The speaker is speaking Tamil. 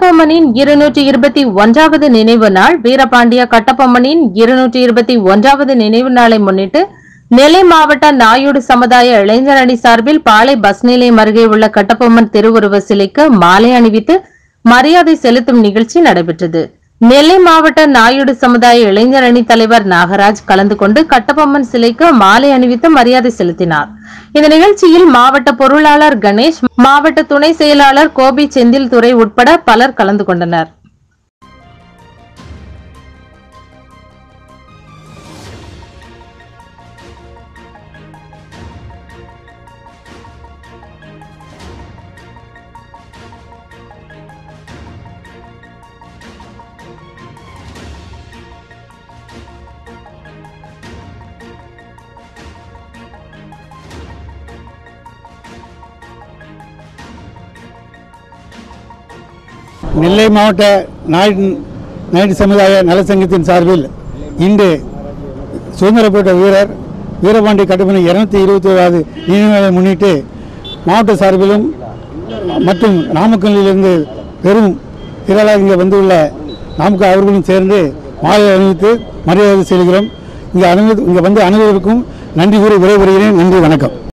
கட்டபொம்மனின் இருநூற்றி இருபத்தி ஒன்றாவது நினைவு நாள் வீரபாண்டிய கட்டபொம்மனின் இருநூற்றி இருபத்தி ஒன்றாவது நினைவு நாளை முன்னிட்டு நெல்லை மாவட்ட நாயுடு சமுதாய இளைஞர் அணி சார்பில் பாளை பஸ் நிலையம் அருகே உள்ள கட்டபொம்மன் திருவுருவ சிலைக்கு மாலை அணிவித்து மரியாதை செலுத்தும் நிகழ்ச்சி நடைபெற்றது நெல்லை மாவட்ட நாயுடு சமுதாய இளைஞர் அணி தலைவர் நாகராஜ் கலந்து கொண்டு கட்டபொம்மன் சிலைக்கு மாலை அணிவித்து மரியாதை செலுத்தினார் இந்த நிகழ்ச்சியில் மாவட்ட பொருளாளர் கணேஷ் மாவட்ட துணை செயலாளர் கோபி செந்தில் துறை உட்பட பலர் கலந்து கொண்டனர் நெல்லை மாவட்ட நாயுடு நாயுடு சமுதாய நலசங்கத்தின் சார்பில் இன்று சுதந்திர போட்ட வீரர் வீரபாண்டி கட்டுமணி இருநூத்தி இருபத்தி ஏழாவது நினைவுகளை முன்னிட்டு மாவட்ட சார்பிலும் மற்றும் நாமக்கல்லிலிருந்து பெரும் திரளாக இங்கே வந்துள்ள நாமக்கல் அவர்களும் சேர்ந்து மாலை அணிவித்து மரியாதை செலுகிறோம் இங்கே அனுமதி இங்கே வந்து அனைவருக்கும் நன்றி கூறி விடைபெறுகிறேன் நன்றி வணக்கம்